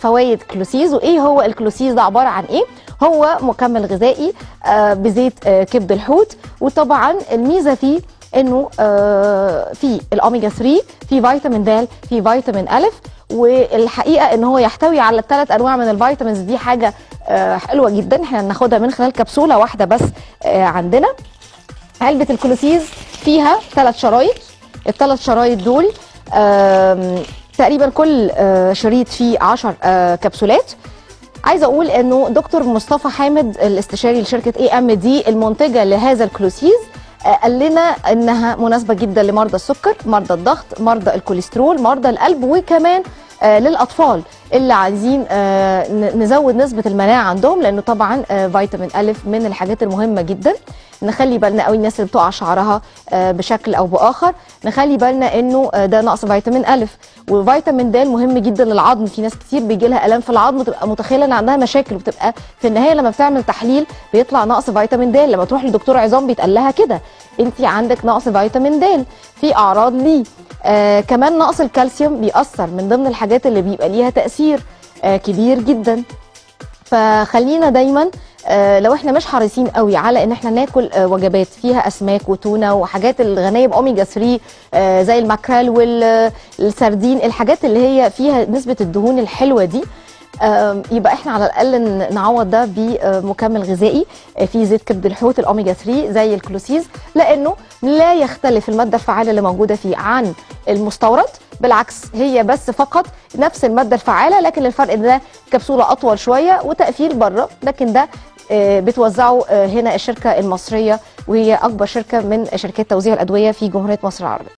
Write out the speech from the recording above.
فوائد كلوسيز وايه هو الكلوسيز ده عباره عن ايه هو مكمل غذائي آه، بزيت آه، كبد الحوت وطبعا الميزه فيه انه آه، في الاوميجا 3 في فيتامين د في فيتامين الف والحقيقه ان هو يحتوي على الثلاث انواع من الفيتامينز دي حاجه آه، حلوه جدا احنا هناخدها من خلال كبسوله واحده بس آه، عندنا علبه الكلوسيز فيها ثلاث شرايط الثلاث شرايط دول آم، تقريبا كل آه، شريط فيه 10 آه، كبسولات عايزه اقول انه دكتور مصطفى حامد الاستشاري لشركه اي ام دي المنتجه لهذا الكلوسيز آه، قال لنا انها مناسبه جدا لمرضى السكر مرضى الضغط مرضى الكوليسترول مرضى القلب وكمان آه، للاطفال اللي عايزين آه، ن- نزود نسبه المناعه عندهم لانه طبعا آه، فيتامين الف من الحاجات المهمه جدا نخلي بالنا قوي الناس اللي بتقع شعرها آه، بشكل او باخر نخلي بالنا انه آه، ده نقص فيتامين الف وفيتامين د مهم جدا للعظم في ناس كتير بيجي لها الام في العظم وتبقى متخيله ان عندها مشاكل وبتبقى في النهايه لما بتعمل تحليل بيطلع نقص فيتامين د لما تروح لدكتور عظام بيتقال لها كده انت عندك نقص فيتامين د في اعراض ليه آه كمان نقص الكالسيوم بيأثر من ضمن الحاجات اللي بيبقى ليها تأثير آه كبير جدا فخلينا دايما آه، لو احنا مش حريصين قوي على ان احنا ناكل آه، وجبات فيها اسماك وتونه وحاجات الغنيه باوميجا 3 آه، زي الماكريل والسردين الحاجات اللي هي فيها نسبه الدهون الحلوه دي آم، يبقى احنا على الاقل ن- نعوض ده بمكمل غذائي آه، فيه زيت كبد الحوت الاوميجا 3 زي الكلوسيز لانه لا يختلف الماده الفعاله اللي موجوده فيه عن المستورد بالعكس هي بس فقط نفس الماده الفعاله لكن الفرق ان ده كبسوله اطول شويه وتقفيل بره لكن ده آه، بتوزعه آه، هنا الشركه المصريه وهي اكبر شركه من شركات توزيع الادويه في جمهوريه مصر العربيه